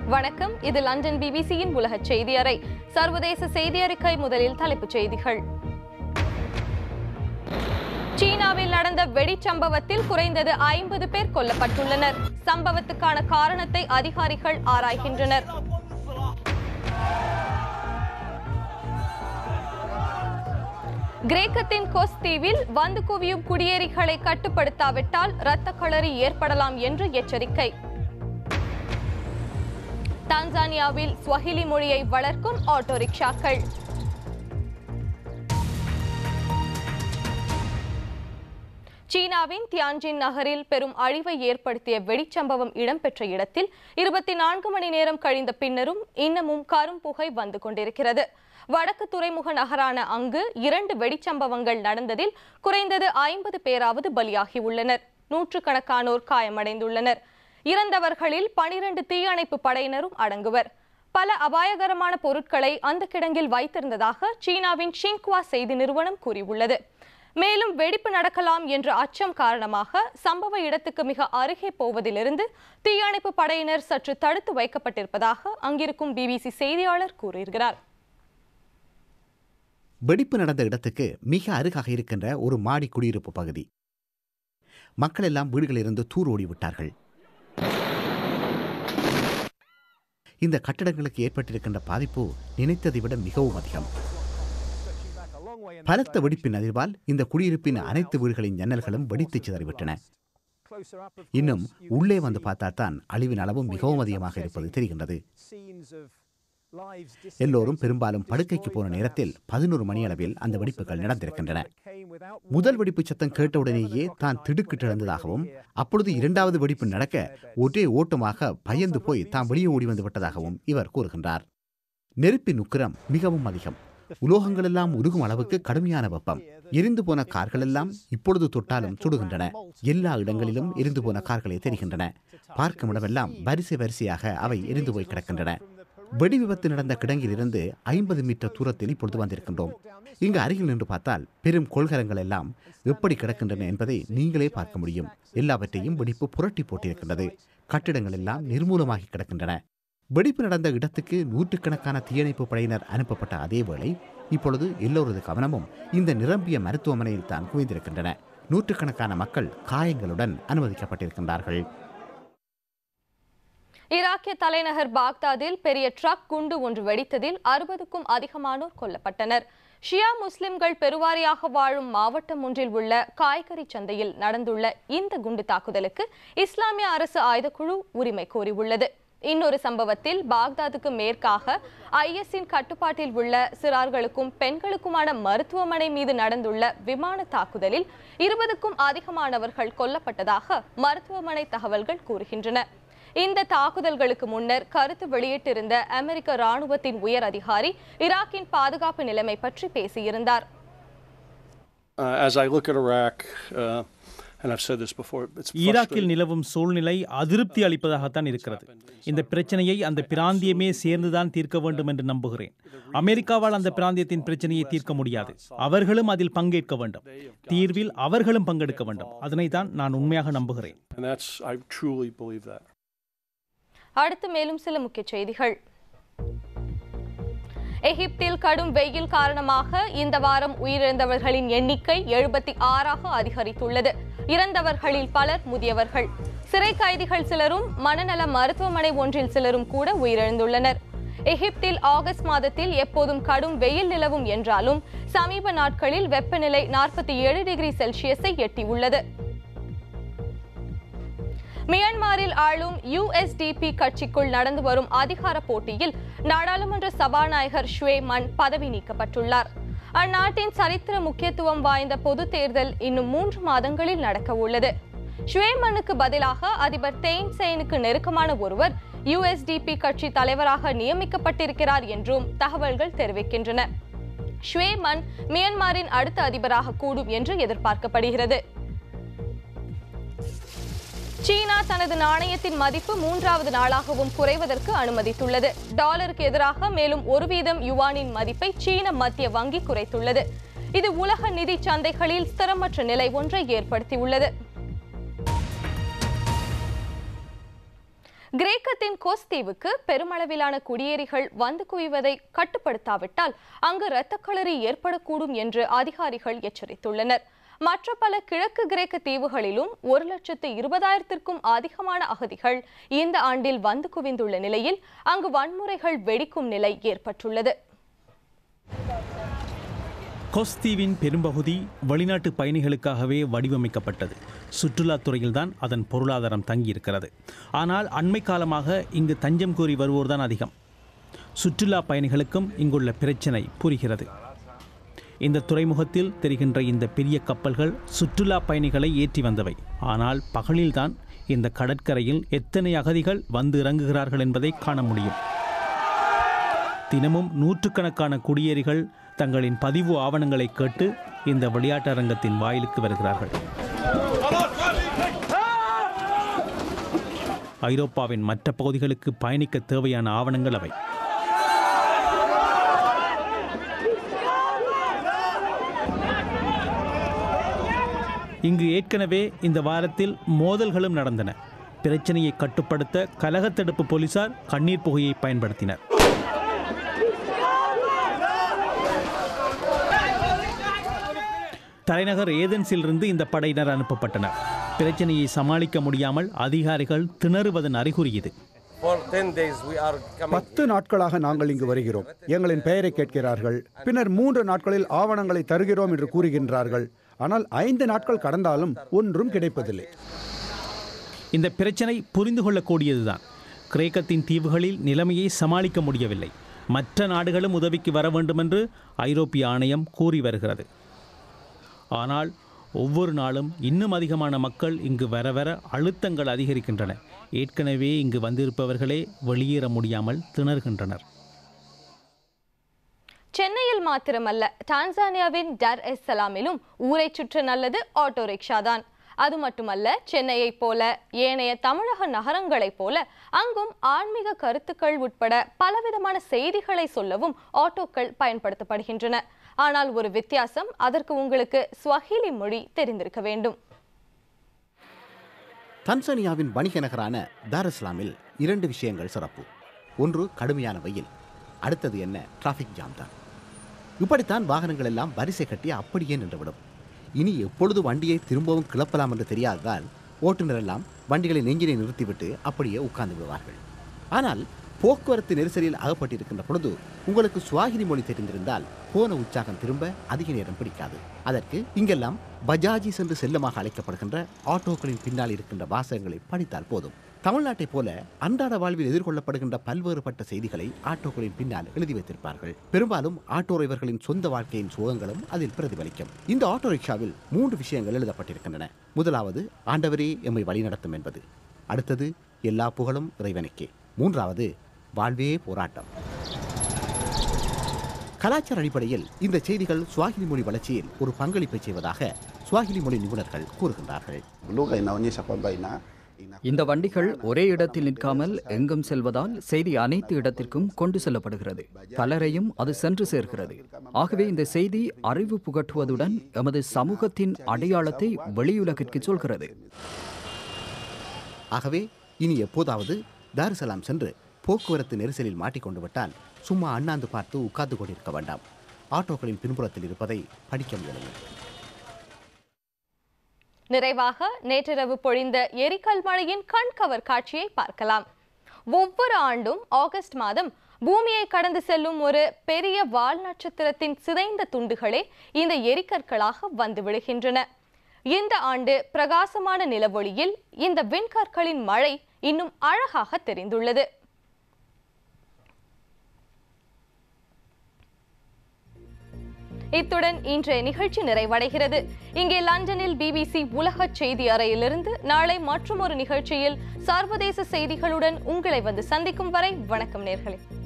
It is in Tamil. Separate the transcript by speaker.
Speaker 1: வணக்கம் இது லண்டன் பிபிசியின் உலக செய்தி அறை சர்வதேச செய்தி அறிக்கை முதலில் தலைப்புச் செய்திகள் சீனாவில் நடந்த வெடிச்சம்பவத்தில் குறைந்தது ஐம்பது பேர் கொல்லப்பட்டுள்ளனர் சம்பவத்துக்கான காரணத்தை அதிகாரிகள் ஆராய்கின்றனர் கிரேக்கத்தின் கொஸ் தீவில் வந்து குவியும் குடியேறிகளை கட்டுப்படுத்தாவிட்டால் இரத்த களறி ஏற்படலாம் என்று எச்சரிக்கை டான்சானியாவில் ஸ்வஹிலி மொழியை வளர்க்கும் ஆட்டோ ரிக்ஷாக்கள் சீனாவின் தியான்ஜின் நகரில் பெரும் அழிவை ஏற்படுத்திய வெடிச்சம்பவம் இடம்பெற்ற இடத்தில் இருபத்தி நான்கு மணி நேரம் கழிந்த பின்னரும் இன்னமும் கரும்புகை வந்து கொண்டிருக்கிறது வடக்கு துறைமுக நகரான அங்கு இரண்டு வெடிச்சம்பவங்கள் நடந்ததில் குறைந்தது ஐம்பது பேராவது பலியாகியுள்ளனர் நூற்றுக்கணக்கானோர் காயமடைந்துள்ளனர் இறந்தவர்களில் பனிரண்டு தீயணைப்பு படையினரும் அடங்குவர் பல அபாயகரமான பொருட்களை அந்த கிடங்கில் வைத்திருந்ததாக சீனாவின் ஷிங்குவா செய்தி நிறுவனம் கூறியுள்ளது மேலும் வெடிப்பு நடக்கலாம் என்ற அச்சம் காரணமாக சம்பவ இடத்துக்கு மிக அருகே போவதிலிருந்து தீயணைப்பு படையினர் சற்று தடுத்து வைக்கப்பட்டிருப்பதாக அங்கிருக்கும் பிபிசி செய்தியாளர் கூறுகிறார்
Speaker 2: வெடிப்பு நடந்த இடத்துக்கு மிக அருகாக இருக்கின்ற ஒரு மாடி குடியிருப்பு பகுதி மக்கள் எல்லாம் வீடுகளிலிருந்து தூர் ஓடிவிட்டார்கள் இந்த கட்டடங்களுக்கு ஏற்பட்டிருக்கின்ற பாதிப்பு நினைத்ததை விட மிகவும் அதிகம் பலத்த வெடிப்பின் அதிர்வால் இந்த குடியிருப்பின் அனைத்து வீடுகளின் ஜன்னல்களும் வெடித்து சிதறிவிட்டன இன்னும் உள்ளே வந்து பார்த்தால்தான் அழிவின் அளவும் மிகவும் அதிகமாக இருப்பது தெரிகின்றது எல்லோரும் பெரும்பாலும் படுக்கைக்கு போன நேரத்தில் பதினோரு மணி அளவில் அந்த வெடிப்புகள் நடந்திருக்கின்றன முதல் வெடிப்பு சத்தம் கேட்டவுடனேயே தான் திடுக்கிட்டு எழுந்ததாகவும் அப்பொழுது இரண்டாவது வெடிப்பு நடக்க ஒரே ஓட்டமாக பயந்து போய் தாம் வெளியே ஓடி வந்து விட்டதாகவும் இவர் கூறுகின்றார் நெருப்பின் உக்கிரம் மிகவும் அதிகம் உலோகங்கள் எல்லாம் உருகும் அளவுக்கு கடுமையான வெப்பம் எரிந்து போன கார்கள் எல்லாம் இப்பொழுது தொட்டாலும் சுடுகின்றன எல்லா இடங்களிலும் எரிந்து போன கார்களே தெரிகின்றன பார்க்கும் இடமெல்லாம் வரிசை வரிசையாக அவை எரிந்து போய் கிடக்கின்றன வெடி விபத்து நடந்த கிடங்கில் இருந்து ஐம்பது மீட்டர் தூரத்தில் இப்பொழுது வந்திருக்கின்றோம் இங்கு அருகில் நின்று பார்த்தால் பெரும் கொள்கலங்கள் எல்லாம் எப்படி கிடக்கின்றன என்பதை நீங்களே பார்க்க முடியும் எல்லாவற்றையும் வெடிப்பு புரட்டி போட்டிருக்கின்றது கட்டிடங்கள் எல்லாம் நிர்மூலமாகி கிடக்கின்றன வெடிப்பு நடந்த இடத்துக்கு நூற்றுக்கணக்கான தீயணைப்பு படையினர் அனுப்பப்பட்ட அதே வேளை இப்பொழுது எல்லோரது கவனமும் இந்த நிரம்பிய மருத்துவமனையில் தான் குவிந்திருக்கின்றன நூற்றுக்கணக்கான மக்கள் காயங்களுடன் அனுமதிக்கப்பட்டிருக்கின்றார்கள்
Speaker 1: ஈராக்கிய தலைநகர் பாக்தாதில் பெரிய ட்ரக் குண்டு ஒன்று வெடித்ததில் அறுபதுக்கும் அதிகமானோர் கொல்லப்பட்டனர் ஷியா முஸ்லிம்கள் பெருவாரியாக வாழும் மாவட்டம் ஒன்றில் உள்ள காய்கறி சந்தையில் நடந்துள்ள இந்த குண்டு தாக்குதலுக்கு இஸ்லாமிய அரசு ஆயுதக்குழு உரிமை கோரியுள்ளது இன்னொரு சம்பவத்தில் பாக்தாதுக்கு மேற்காக ஐஎஸ்இன் கட்டுப்பாட்டில் உள்ள சிறார்களுக்கும் பெண்களுக்குமான மருத்துவமனை மீது நடந்துள்ள விமான தாக்குதலில் இருபதுக்கும் அதிகமானவர்கள் கொல்லப்பட்டதாக மருத்துவமனை தகவல்கள் கூறுகின்றன இந்த தாக்குதல்களுக்கு முன்னர் கருத்து வெளியிட்டிருந்த அமெரிக்க ராணுவத்தின் உயர் அதிகாரி ஈராக்கின் பாதுகாப்பு நிலைமை பற்றி பேசியிருந்தார்
Speaker 3: Uh, as I look at Iraq, uh, and I've said this before, it's
Speaker 4: ஈராக்கில்
Speaker 3: frustrating.
Speaker 4: நிலவும் சூழ்நிலை அதிருப்தி அளிப்பதாகத்தான் இருக்கிறது இந்த பிரச்சனையை அந்த பிராந்தியமே சேர்ந்துதான் தீர்க்க வேண்டும் என்று நம்புகிறேன் அமெரிக்காவால் அந்த பிராந்தியத்தின் பிரச்சனையை தீர்க்க முடியாது அவர்களும் அதில் பங்கேற்க வேண்டும் தீர்வில் அவர்களும் பங்கெடுக்க வேண்டும் அதனை தான் நான் உண்மையாக நம்புகிறேன்
Speaker 3: And that's, I truly believe that.
Speaker 1: அடுத்து மேலும் சில முக்கிய செய்திகள் எகிப்தில் கடும் வெயில் காரணமாக இந்த வாரம் உயிரிழந்தவர்களின் எண்ணிக்கை எழுபத்தி ஆறாக அதிகரித்துள்ளது இறந்தவர்களில் பலர் முதியவர்கள் சிறை கைதிகள் சிலரும் மனநல மருத்துவமனை ஒன்றில் சிலரும் கூட உயிரிழந்துள்ளனர் எகிப்தில் ஆகஸ்ட் மாதத்தில் எப்போதும் கடும் வெயில் நிலவும் என்றாலும் சமீப நாட்களில் வெப்பநிலை நாற்பத்தி ஏழு டிகிரி செல்சியஸை எட்டியுள்ளது மியான்மரில் ஆளும் யுஎஸ்டிபி கட்சிக்குள் நடந்து வரும் அதிகார போட்டியில் நாடாளுமன்ற சபாநாயகர் ஷுவே மன் பதவி நீக்கப்பட்டுள்ளார் அந்நாட்டின் சரித்திர முக்கியத்துவம் வாய்ந்த பொது தேர்தல் இன்னும் மூன்று மாதங்களில் நடக்க உள்ளது ஷுவேமனுக்கு பதிலாக அதிபர் தெயின் செயினுக்கு நெருக்கமான ஒருவர் யுஎஸ்டிபி கட்சி தலைவராக நியமிக்கப்பட்டிருக்கிறார் என்றும் தகவல்கள் தெரிவிக்கின்றன ஷுவேமன் மியான்மரின் அடுத்த அதிபராக கூடும் என்று எதிர்பார்க்கப்படுகிறது சீனா தனது நாணயத்தின் மதிப்பு மூன்றாவது நாளாகவும் குறைவதற்கு அனுமதித்துள்ளது டாலருக்கு எதிராக மேலும் ஒரு வீதம் யுவானின் மதிப்பை சீன மத்திய வங்கி குறைத்துள்ளது இது உலக நிதி சந்தைகளில் ஸ்திரமற்ற நிலை ஒன்றை ஏற்படுத்தியுள்ளது கிரேக்கத்தின் கோஸ் தீவுக்கு பெருமளவிலான குடியேறிகள் வந்து குவிவதை கட்டுப்படுத்தாவிட்டால் அங்கு இரத்தக்களறி ஏற்படக்கூடும் என்று அதிகாரிகள் எச்சரித்துள்ளனர் மற்ற பல கிழக்கு கிரேக்க தீவுகளிலும் ஒரு லட்சத்து இருபதாயிரத்திற்கும் அதிகமான அகதிகள் இந்த ஆண்டில் வந்து குவிந்துள்ள நிலையில் அங்கு வன்முறைகள் வெடிக்கும் நிலை ஏற்பட்டுள்ளது
Speaker 4: கொஸ்தீவின் பெரும்பகுதி வெளிநாட்டு பயணிகளுக்காகவே வடிவமைக்கப்பட்டது சுற்றுலாத் துறையில்தான் அதன் பொருளாதாரம் தங்கியிருக்கிறது ஆனால் அண்மை காலமாக இங்கு தஞ்சம் கோரி வருவோர்தான் அதிகம் சுற்றுலா பயணிகளுக்கும் இங்குள்ள பிரச்சினை புரிகிறது இந்த துறைமுகத்தில் தெரிகின்ற இந்த பெரிய கப்பல்கள் சுற்றுலா பயணிகளை ஏற்றி வந்தவை ஆனால் பகலில்தான் இந்த கடற்கரையில் எத்தனை அகதிகள் வந்து இறங்குகிறார்கள் என்பதை காண முடியும் தினமும் நூற்றுக்கணக்கான குடியேறிகள் தங்களின் பதிவு ஆவணங்களை கேட்டு இந்த விளையாட்டரங்கத்தின் வாயிலுக்கு வருகிறார்கள் ஐரோப்பாவின் மற்ற பகுதிகளுக்கு பயணிக்க தேவையான ஆவணங்கள் அவை இங்கு ஏற்கனவே இந்த வாரத்தில் மோதல்களும் நடந்தன பிரச்சனையை கட்டுப்படுத்த கலகத்தடுப்பு போலீசார் கண்ணீர் புகையை பயன்படுத்தினர் தலைநகர் ஏதென்ஸிலிருந்து இந்த படையினர் அனுப்பப்பட்டனர் பிரச்சனையை சமாளிக்க முடியாமல் அதிகாரிகள் திணறுவதன் அறிகுறி இது
Speaker 5: For 10 days we are coming.
Speaker 6: பத்து நாட்களாக நாங்கள் இங்கு வருகிறோம் எங்களின் பெயரை கேட்கிறார்கள் பின்னர் மூன்று நாட்களில் ஆவணங்களை தருகிறோம் என்று கூறுகின்றார்கள் ஆனால் ஐந்து நாட்கள் கடந்தாலும் ஒன்றும் கிடைப்பதில்லை
Speaker 4: இந்த பிரச்சனை புரிந்து கொள்ளக்கூடியதுதான் கிரேக்கத்தின் தீவுகளில் நிலைமையை சமாளிக்க முடியவில்லை மற்ற நாடுகளும் உதவிக்கு வர வேண்டுமென்று ஐரோப்பிய ஆணையம் கூறி வருகிறது ஆனால் ஒவ்வொரு நாளும் இன்னும் அதிகமான மக்கள் இங்கு வர வர அழுத்தங்கள் அதிகரிக்கின்றன ஏற்கனவே இங்கு வந்திருப்பவர்களே வெளியேற முடியாமல் திணறுகின்றனர்
Speaker 1: சென்னையில் மாத்திரமல்ல டான்சானியாவின் டர் எஸ் சலாமிலும் ஊரை சுற்ற நல்லது ஆட்டோ ரிக்ஷா தான் அது மட்டுமல்ல சென்னையைப் போல ஏனைய தமிழக நகரங்களைப் போல அங்கும் ஆன்மீக கருத்துக்கள் உட்பட பலவிதமான செய்திகளை சொல்லவும் ஆட்டோக்கள் பயன்படுத்தப்படுகின்றன ஆனால் ஒரு வித்தியாசம் அதற்கு உங்களுக்கு ஸ்வஹிலி மொழி தெரிந்திருக்க வேண்டும்
Speaker 2: தன்சானியாவின் வணிக நகரான தாரஸ்லாமில் இரண்டு விஷயங்கள் சிறப்பு ஒன்று கடுமையான வெயில் அடுத்தது என்ன டிராஃபிக் ஜாம் தான் இப்படித்தான் வாகனங்கள் எல்லாம் வரிசை கட்டி அப்படியே நின்றுவிடும் இனி எப்பொழுது வண்டியை திரும்பவும் கிளப்பலாம் என்று தெரியாததால் ஓட்டுநர் எல்லாம் வண்டிகளின் எஞ்சினை நிறுத்திவிட்டு அப்படியே உட்கார்ந்து விடுவார்கள் ஆனால் போக்குவரத்து நெரிசலில் அகப்பட்டிருக்கின்ற பொழுது உங்களுக்கு சுவாகினி மொழி தெரிந்திருந்தால் போன உற்சாகம் திரும்ப அதிக நேரம் பிடிக்காது அதற்கு இங்கெல்லாம் பஜாஜி சென்று செல்லமாக அழைக்கப்படுகின்ற ஆட்டோக்களின் பின்னால் இருக்கின்ற வாசகங்களை படித்தால் போதும் தமிழ்நாட்டைப் போல அன்றாட வாழ்வில் எதிர்கொள்ளப்படுகின்ற பல்வேறுபட்ட செய்திகளை ஆட்டோக்களின் பின்னால் எழுதி வைத்திருப்பார்கள் பெரும்பாலும் ஆட்டோ டிரைவர்களின் சொந்த வாழ்க்கையின் சுகங்களும் அதில் பிரதிபலிக்கும் இந்த ஆட்டோ ரிக்ஷாவில் மூன்று விஷயங்கள் எழுதப்பட்டிருக்கின்றன முதலாவது ஆண்டவரே எம்மை வழிநடத்தும் என்பது அடுத்தது எல்லா புகழும் இறைவனுக்கே மூன்றாவது வாழ்வே போராட்டம் கலாச்சார அடிப்படையில் இந்த செய்திகள் சுவாகிலி மொழி வளர்ச்சியில் ஒரு பங்களிப்பை செய்வதாக சுவாகிலி மொழி நிபுணர்கள் கூறுகின்றார்கள்
Speaker 7: lugha inaonyesha kwamba ina, ina
Speaker 8: இந்த வண்டிகள் ஒரே இடத்தில் நிற்காமல் எங்கும் செல்வதால் செய்தி அனைத்து இடத்திற்கும் கொண்டு செல்லப்படுகிறது பலரையும் அது சென்று சேர்கிறது ஆகவே இந்த செய்தி அறிவு புகட்டுவதுடன் எமது சமூகத்தின் அடையாளத்தை வெளியுலகிற்கு சொல்கிறது
Speaker 2: ஆகவே இனி எப்போதாவது தாருசலாம் சென்று போக்குவரத்து நெரிசலில் மாட்டிக்கொண்டு விட்டால் சும்மா அண்ணாந்து பார்த்து உட்கார்ந்து கொண்டிருக்க வேண்டாம் ஆட்டோக்களின் பின்புறத்தில் இருப்பதை படிக்க முயலுங்கள்
Speaker 1: நிறைவாக நேற்றிரவு பொழிந்த எரிக்கல் மழையின் கண்கவர் காட்சியை பார்க்கலாம் ஒவ்வொரு ஆண்டும் ஆகஸ்ட் மாதம் பூமியை கடந்து செல்லும் ஒரு பெரிய வால் நட்சத்திரத்தின் சிதைந்த துண்டுகளே இந்த எரிக்கற்களாக வந்து விழுகின்றன இந்த ஆண்டு பிரகாசமான நிலவொளியில் இந்த விண்கற்களின் மழை இன்னும் அழகாக தெரிந்துள்ளது இத்துடன் இன்றைய நிகழ்ச்சி நிறைவடைகிறது இங்கே லண்டனில் பிபிசி உலக செய்தி அறையிலிருந்து நாளை மற்றும் ஒரு நிகழ்ச்சியில் சர்வதேச செய்திகளுடன் உங்களை வந்து சந்திக்கும் வரை வணக்கம் நேர்களே